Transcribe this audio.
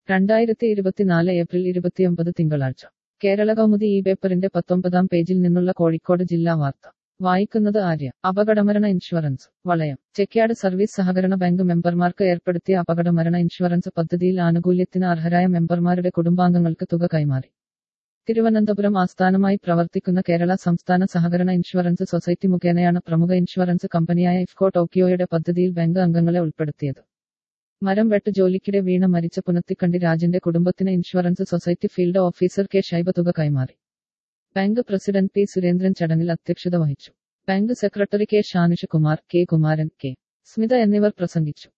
രണ്ടായിരത്തി ഇരുപത്തിനാല് ഏപ്രിൽ ഇരുപത്തിയൊമ്പത് തിങ്കളാഴ്ച കേരള കൗമുദി ഈ പേപ്പറിന്റെ പത്തൊമ്പതാം പേജിൽ നിന്നുള്ള കോഴിക്കോട് ജില്ലാ വാർത്ത വായിക്കുന്നത് ആര്യ അപകടമരണ ഇൻഷുറൻസ് വളയം ചെക്യാട് സർവീസ് സഹകരണ ബാങ്ക് മെമ്പർമാർക്ക് ഏർപ്പെടുത്തിയ അപകടമരണ ഇൻഷുറൻസ് പദ്ധതിയിൽ ആനുകൂല്യത്തിന് അർഹരായ മെമ്പർമാരുടെ കുടുംബാംഗങ്ങൾക്ക് തുക കൈമാറി തിരുവനന്തപുരം ആസ്ഥാനമായി പ്രവർത്തിക്കുന്ന കേരള സംസ്ഥാന സഹകരണ ഇൻഷുറൻസ് സൊസൈറ്റി മുഖേനയാണ് പ്രമുഖ ഇൻഷുറൻസ് കമ്പനിയായ ഇഫ്കോ ടോക്കിയോയുടെ പദ്ധതിയിൽ ബാങ്ക് അംഗങ്ങളെ ഉൾപ്പെടുത്തിയത് മരം വെട്ട് ജോലിക്കിടെ വീണ മരിച്ച പുനത്തിക്കണ്ടി രാജന്റെ കുടുംബത്തിന് insurance society field officer K Shaiba തുക കൈമാറി ബാങ്ക് പ്രസിഡന്റ് പി സുരേന്ദ്രൻ ചടങ്ങിൽ അധ്യക്ഷത വഹിച്ചു bank secretary K Shanish Kumar K Kumaran K Smitha എന്നിവർ പ്രസംഗിച്ചു